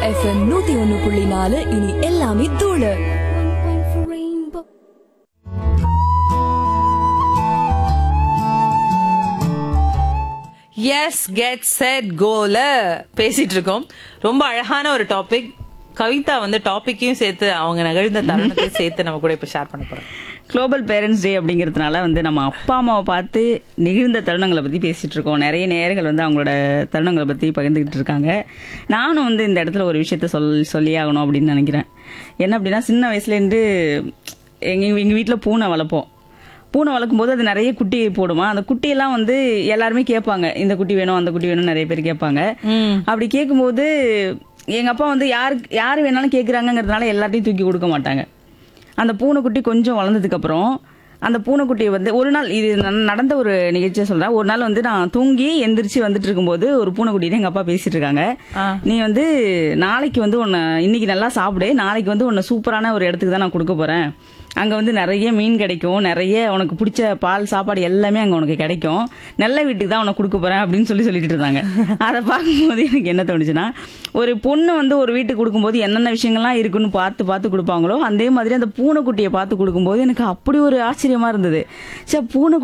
FM நூத்தி ஒன்னு புள்ளி நாலு இனி எல்லாமே தூளு எஸ் கெட் செட் கோல பேசிட்டு இருக்கோம் ரொம்ப அழகான ஒரு டாபிக் கவிதா வந்து டாபிக்கையும் சேர்த்து அவங்க நிகழ்ந்த தருணத்தையும் சேர்த்து நம்ம கூட இப்ப ஷேர் பண்ண போறோம் குளோபல் பேரண்ட்ஸ் டே அப்படிங்கிறதுனால வந்து நம்ம அப்பா அம்மாவை பார்த்து நிகழ்ந்த தருணங்களை பற்றி பேசிகிட்டு இருக்கோம் நிறைய நேரங்கள் வந்து அவங்களோட தருணங்களை பற்றி பகிர்ந்துக்கிட்டு இருக்காங்க நானும் வந்து இந்த இடத்துல ஒரு விஷயத்த சொல் சொல்லி ஆகணும் அப்படின்னு நினைக்கிறேன் என்ன அப்படின்னா சின்ன வயசுலேருந்து எங்கள் எங்கள் வீட்டில் பூனை வளர்ப்போம் பூனை வளர்க்கும் போது அது நிறைய குட்டி போடுமா அந்த குட்டியெல்லாம் வந்து எல்லாருமே கேட்பாங்க இந்த குட்டி வேணும் அந்த குட்டி வேணும் நிறைய பேர் கேட்பாங்க அப்படி கேட்கும்போது எங்க அப்பா வந்து யாரு யார் வேணாலும் கேட்குறாங்கங்கிறதுனால எல்லாத்தையும் தூக்கி கொடுக்க மாட்டாங்க அந்த பூனைக்குட்டி கொஞ்சம் வளர்ந்ததுக்கு அப்புறம் அந்த பூனைக்குட்டியை வந்து ஒரு நாள் இது ந- நடந்த ஒரு நிகழ்ச்சியை சொல்றேன் ஒரு நாள் வந்து நான் தூங்கி எந்திரிச்சு வந்துட்டு இருக்கும்போது ஒரு பூனைக்குட்டியை எங்க அப்பா பேசிட்டு இருக்காங்க நீ வந்து நாளைக்கு வந்து உன்னை இன்னைக்கு நல்லா சாப்பிடு நாளைக்கு வந்து உன்னை சூப்பரான ஒரு இடத்துக்கு தான் நான் கொடுக்க போறேன் அங்க வந்து நிறைய மீன் கிடைக்கும் நிறைய உனக்கு பிடிச்ச பால் சாப்பாடு எல்லாமே அங்க உனக்கு கிடைக்கும் நல்ல வீட்டுக்கு தான் உனக்கு கொடுக்க போறேன் அப்படின்னு சொல்லி சொல்லிட்டு இருந்தாங்க அதை பார்க்கும்போது எனக்கு என்ன தோணுச்சுன்னா ஒரு பொண்ணு வந்து ஒரு வீட்டுக்கு கொடுக்கும்போது என்னென்ன விஷயங்கள்லாம் இருக்குன்னு பார்த்து பார்த்து கொடுப்பாங்களோ அதே மாதிரி அந்த பூனைக்குட்டியை பார்த்து கொடுக்கும்போது எனக்கு அப்படி ஒரு ஆச்சரியமா இருந்தது சே பூனை